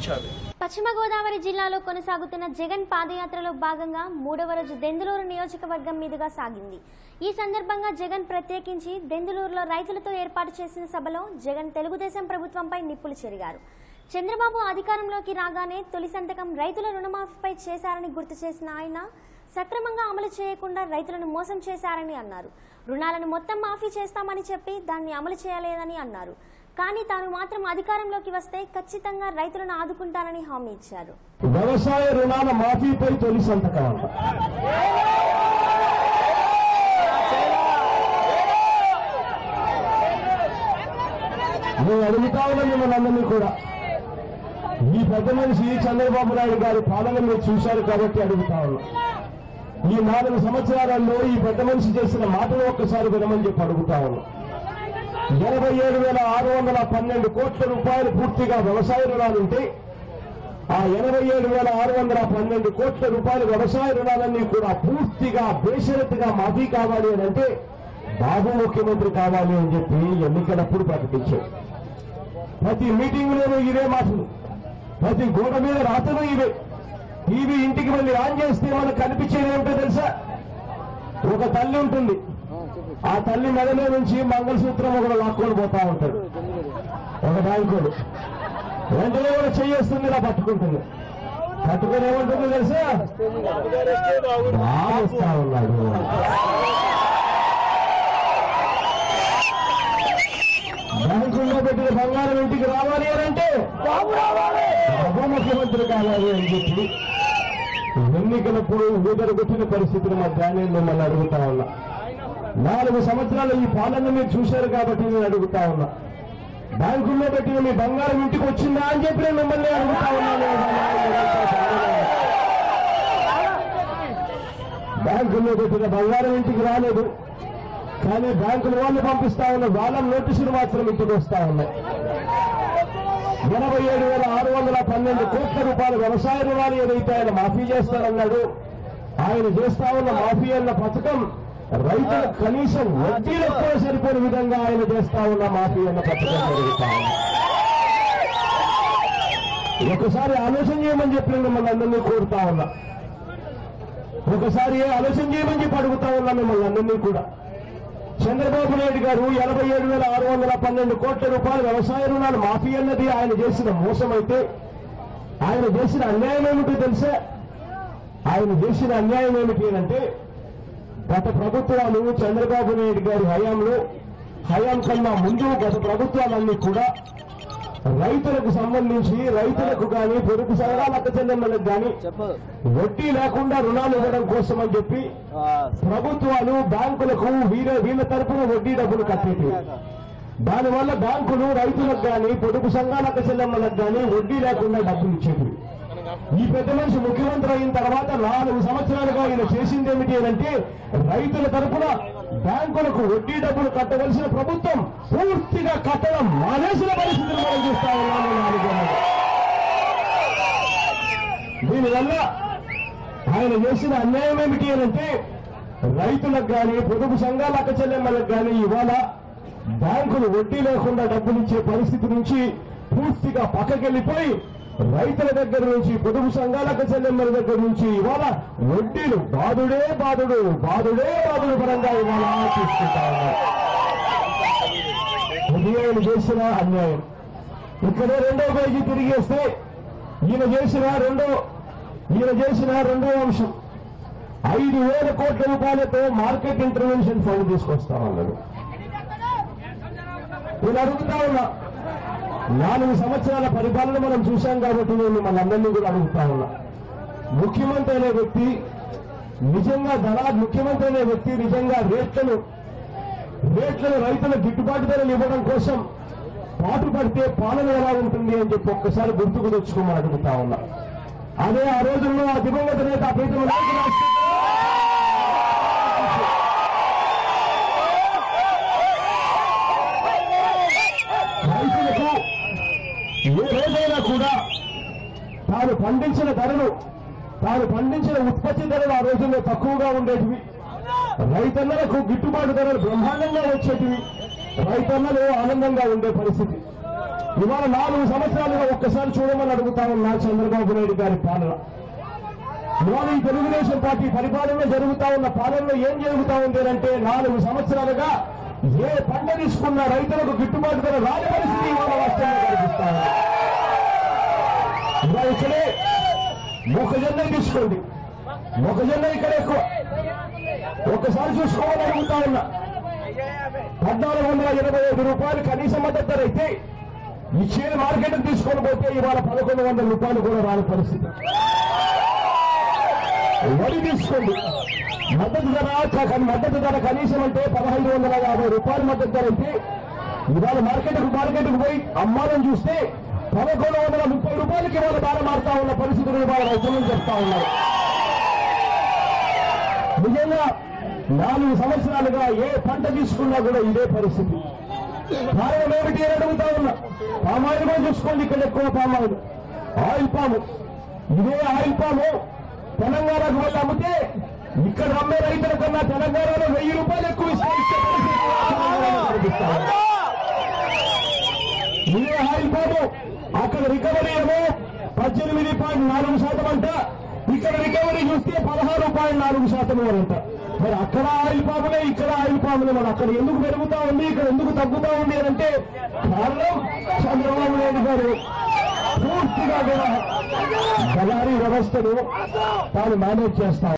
పశ్చిమ గోదావరి జిల్లాలో కొనసాగుతున్న జగన్ పాదయాత్రలో భాగంగా మూడవ రోజు దెందులూరు నియోజకవర్గం మీదుగా సాగింది ఈ సందర్భంగా జగన్ ప్రత్యేకించి దెందులూరులో రైతులతో ఏర్పాటు చేసిన సభలో జగన్ తెలుగుదేశం ప్రభుత్వంపై నిప్పులు చెరిగారు చంద్రబాబు అధికారంలోకి రాగానే తొలి సంతకం రైతుల రుణమాఫీపై చేశారని గుర్తు చేసిన ఆయన సక్రమంగా అమలు చేయకుండా రైతులను మోసం చేశారని అన్నారు రుణాలను మొత్తం మాఫీ చేస్తామని చెప్పి దాన్ని అమలు చేయలేదని అన్నారు కానీ తాను మాత్రం అధికారంలోకి వస్తే ఖచ్చితంగా రైతులను ఆదుకుంటానని హామీ ఇచ్చారు వ్యవసాయ రుణాల మాఫీపై తొలి సంతకం అంట నేను అడుగుతా ఉన్నా మిమ్మల్ని అందరినీ కూడా ఈ పెద్ద మనిషి చంద్రబాబు నాయుడు గారి పాలన మీరు చూశారు కాబట్టి అడుగుతా ఉన్నా ఈ నాలుగు సంవత్సరాలలో ఈ పెద్ద మనిషి చేసిన మాటలు ఒక్కసారి వినమని చెప్పి అడుగుతా ఉన్నా ఎనభై ఏడు వేల ఆరు వందల పన్నెండు కోట్ల రూపాయలు పూర్తిగా వ్యవసాయ రుణాలుంటే ఆ ఎనభై ఏడు వేల ఆరు వందల పన్నెండు కోట్ల రూపాయల వ్యవసాయ రుణాలన్నీ కూడా పూర్తిగా బేషరతుగా మాఫీ కావాలి అని అంటే బాబు ముఖ్యమంత్రి కావాలి అని చెప్పి ఎన్నికలప్పుడు ప్రకటించారు ప్రతి మీటింగ్లోనూ ఇవే మాటలు ప్రతి గోడ మీద రాతలు ఇవే టీవీ ఇంటికి వెళ్ళి ఆన్ చేస్తే మనకు కనిపించేది ఏమిటో తెలుసా ఒక తల్లి ఉంటుంది ఆ తల్లి మెడలో నుంచి మంగళసూత్రం ఒకడు లాక్కొని పోతా ఉంటాడు ఒక బ్యాంకుడు వెంటనే కూడా చెయ్యేస్తుంది ఇలా పట్టుకుంటుంది పట్టుకుని ఏమంటుంది తెలుసా బాగా వస్తా ఉన్నాడు బ్యాంకుల్లో పెట్టిన బంగారం ఇంటికి రావాలి అని అంటే బాబు ముఖ్యమంత్రి కావాలి అని చెప్పి ఎన్నికలప్పుడు ఊదరగొట్టిన పరిస్థితుల మధ్య నేను మిమ్మల్ని అడుగుతా ఉన్నా నాలుగు సంవత్సరాలు ఈ పాలన మీరు చూశారు కాబట్టి నేను అడుగుతా ఉన్నా బ్యాంకుల్లో పెట్టిన మీ బంగారం ఇంటికి వచ్చిందా అని చెప్పి నేను మిమ్మల్ని అడుగుతా ఉన్నాను బ్యాంకుల్లో పెట్టిన బంగారం ఇంటికి రాలేదు కానీ బ్యాంకుల వాళ్ళు పంపిస్తా ఉన్న వాళ్ళ నోటీసులు మాత్రం ఇంటికి వస్తా ఉన్నాయి ఎనభై ఏడు వేల ఆరు వందల పన్నెండు కోట్ల రూపాయల వ్యవసాయ రుణాలు ఏదైతే ఆయన మాఫీ చేస్తానన్నాడు ఆయన చేస్తా ఉన్న మాఫీ అన్న పథకం రైతులకు కనీసం వడ్డీలు ఎక్కువ సరిపోయిన విధంగా ఆయన చేస్తా ఉన్న మాఫీ అన్న పథకం జరుగుతా ఉంది. ఒకసారి ఆలోచన చేయమని చెప్పి మిమ్మల్ని అందరినీ కోరుతా ఉన్నా ఒకసారి ఆలోచన చేయమని చెప్పి అడుగుతా ఉన్నా మిమ్మల్ని అందరినీ కూడా చంద్రబాబు నాయుడు గారు ఎనభై ఏడు వేల ఆరు వందల పన్నెండు కోట్ల రూపాయల వ్యవసాయ రుణాలు మాఫీ అన్నది ఆయన చేసిన మోసం అయితే ఆయన చేసిన అన్యాయం ఏమిటో తెలుసా ఆయన చేసిన అన్యాయం ఏమిటి అంటే గత ప్రభుత్వాలు చంద్రబాబు నాయుడు గారి హయాంలో హయాం కన్నా ముందు గత ప్రభుత్వాలన్నీ కూడా రైతులకు సంబంధించి రైతులకు కానీ పొరుగు సంఘాల అక్క చెల్లెమ్మలకు కానీ వడ్డీ లేకుండా రుణాలు ఇవ్వడం కోసం అని చెప్పి ప్రభుత్వాలు బ్యాంకులకు వీళ్ళ వీళ్ళ తరపున వడ్డీ డబ్బులు కట్టేవి దానివల్ల బ్యాంకులు రైతులకు కానీ పొదుపు సంఘాలకు చెల్లెమ్మలకు కానీ వడ్డీ లేకుండా డబ్బులు ఇచ్చేవి ఈ పెద్ద మనిషి ముఖ్యమంత్రి అయిన తర్వాత నాలుగు సంవత్సరాలుగా ఈయన చేసింది ఏమిటి అంటే రైతుల తరపున బ్యాంకులకు వడ్డీ డబ్బులు కట్టవలసిన ప్రభుత్వం పూర్తిగా కట్టడం మానేసిన పరిస్థితులు మనం చూస్తా ఉన్నాము నాలుగేళ్లుగా. దీనివల్ల ఆయన చేసిన అన్యాయం ఏమిటి అంటే రైతులకు కానీ పొదుపు సంఘాల అక్క చెల్లెమ్మలకు కానీ ఇవాళ బ్యాంకులు వడ్డీ లేకుండా డబ్బులు ఇచ్చే పరిస్థితి నుంచి పూర్తిగా పక్కకెళ్లిపోయి రైతుల దగ్గర నుంచి పొదుపు సంఘాల అక్క చెల్లెమ్మల దగ్గర నుంచి ఇవాళ వడ్డీలు బాధుడే బాధుడు బాధుడే బాధుడు పరంగా ఇవాళ తీసుకుంటా ఉన్నారు ఇది ఆయన చేసిన అన్యాయం ఇక్కడే రెండో పేజీ తిరిగేస్తే ఈయన చేసిన రెండో ఈయన చేసిన రెండో అంశం ఐదు వేల కోట్ల రూపాయలతో మార్కెట్ ఇంటర్వెన్షన్ ఫండ్ తీసుకొస్తామన్నాడు నేను అడుగుతా ఉన్నా నాలుగు సంవత్సరాల పరిపాలన మనం చూశాం కాబట్టి నేను మిమ్మల్ని అందరినీ కూడా అడుగుతా ఉన్నా ముఖ్యమంత్రి అనే వ్యక్తి నిజంగా ధరా ముఖ్యమంత్రి అనే వ్యక్తి నిజంగా రేట్లను రేట్లను రైతుల గిట్టుబాటు ధరలు ఇవ్వడం కోసం పాటు పడితే పాలన ఎలా ఉంటుంది అని చెప్పి ఒక్కసారి గుర్తుకు తెచ్చుకోమని అడుగుతా ఉన్నా అదే ఆ రోజుల్లో ఆ దివంగత నేత ప్రీతమ నాయకుడు రాష్ట్ర- రైతులకు ఏ రోజైనా కూడా తాను పండించిన ధరలు తాను పండించిన ఉత్పత్తి ధరలు ఆ రోజుల్లో తక్కువగా ఉండేటివి రైతన్నలకు గిట్టుబాటు ధరలు బ్రహ్మాండంగా వచ్చేటివి రైతన్నలు ఆనందంగా ఉండే పరిస్థితి ఇవాళ నాలుగు సంవత్సరాలుగా ఒక్కసారి చూడమని అడుగుతా ఉన్నా చంద్రబాబు నాయుడు గారి పాలన ఇవాళ ఈ తెలుగుదేశం పార్టీ పరిపాలనలో జరుగుతా ఉన్న పాలనలో ఏం జరుగుతా ఉంది అంటే నాలుగు సంవత్సరాలుగా ఏ పంట తీసుకున్న రైతులకు గిట్టుబాటు ధర రాని పరిస్థితి ఇవాళ రాష్ట్రంలో కనిపిస్తా ఉంది ఇవాళ ఇక్కడే మొక్కజొన్న తీసుకోండి మొక్కజొన్న ఇక్కడ ఎక్కువ ఒక్కసారి చూసుకోమని అడుగుతా ఉన్నా పద్నాలుగు వందల ఇరవై ఐదు రూపాయలు కనీస మద్దతు ధర అయితే ఇచ్చే మార్కెట్ తీసుకొని పోతే ఇవాళ పదకొండు వందల రూపాయలు కూడా రాని పరిస్థితి వరి తీసుకోండి మద్దతు ధర క- మద్దతు ధర కనీసం అంటే పదహైదు వందల యాభై రూపాయల మద్దతు ధర అయితే ఇవాళ మార్కెట్కు మార్కెట్కు పోయి అమ్మాలని చూస్తే పదకొండు వందల ముప్పై రూపాయలకి ఇవాళ బాగా మారుతా ఉన్న పరిస్థితులు ఇవాళ రైతులు చెప్తా ఉన్నారు నిజంగా నాలుగు సంవత్సరాలుగా ఏ పంట తీసుకున్నా కూడా ఇదే పరిస్థితి కారణం ఏమిటి అని అడుగుతా ఉన్నా పామాయిల్ కూడా చూసుకోండి ఇక్కడ ఎక్కువ పామాయిల్ ఆయిల్ పాము ఇదే ఆయిల్ పాము తెలంగాణకు వెళ్ళి అమ్మితే ఇక్కడ అమ్మే రైతుల కన్నా తెలంగాణలో వెయ్యి రూపాయలు ఎక్కువ ఇస్తే ఇచ్చే పరిస్థితి తెలంగాణలో కనిపిస్తా ఉంది. ఇదే ఆయిల్ పాము అక్కడ రికవరీ ఏమో పద్దెనిమిది పాయింట్ నాలుగు శాతం అంట ఇక్కడ రికవరీ చూస్తే పదహారు పాయింట్ నాలుగు శాతం అంట మరి అక్కడ ఆయిల్ పాములే ఇక్కడ ఆయిల్ పాములే మరి అక్కడ ఎందుకు పెరుగుతా ఉంది ఇక్కడ ఎందుకు తగ్గుతా ఉంది అని అంటే కారణం చంద్రబాబు నాయుడు గారు పూర్తిగా కూడా దళారీ వ్యవస్థను తాను మేనేజ్ చేస్తా